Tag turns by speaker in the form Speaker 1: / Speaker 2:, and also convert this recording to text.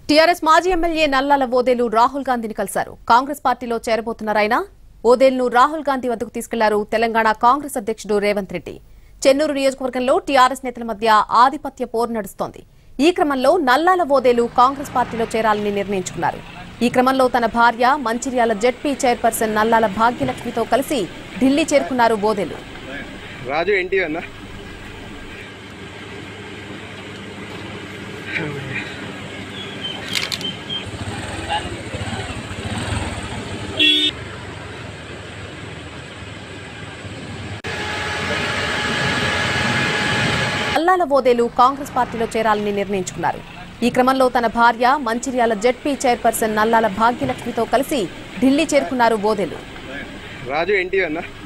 Speaker 1: TRS మాజీ MLA నల్లాల ఓదేలు రాహుల్ గాంధీని కలిశారు కాంగ్రెస్ పార్టీలో చేరబోతున్నారాయన ఓదేలును రాహుల్ గాంధీ వద్దకు తీసుకెళ్లారు తెలంగాణ కాంగ్రెస్ అధ్యక్షుడు రేవంత్ రెడ్డి చెన్నూరు నియోజకవర్గంలో టీఆర్ఎస్ నేతల మధ్య ఆధిపత్య పోరు నడుస్తోంది ఈ క్రమంలో నల్లాల ఓదేలు కాంగ్రెస్ పార్టీలో చేరాలని నిర్ణయించుకున్నారు ఈ క్రమంలో తన భార్య మంచిర్యాల జెడ్పీ చైర్పర్సన్ నల్లాల భాగ్యలక్ష్మితో కలిసి ఢిల్లీ చేరుకున్నారు ఓదేలు
Speaker 2: రాజు ఏంటి అన్న
Speaker 1: నల్లాల ఓదేలు కాంగ్రెస్ పార్టీలో చేరాలని నిర్ణయించుకున్నారు ఈ క్రమంలో తన భార్య మంచిర్యాల జెడ్పీ చైర్పర్సన్ నల్లాల భాగ్యలక్ష్మితో కలిసి ఢిల్లీ చేరుకున్నారు ఓదేలు
Speaker 2: రాజు ఏంటి అన్న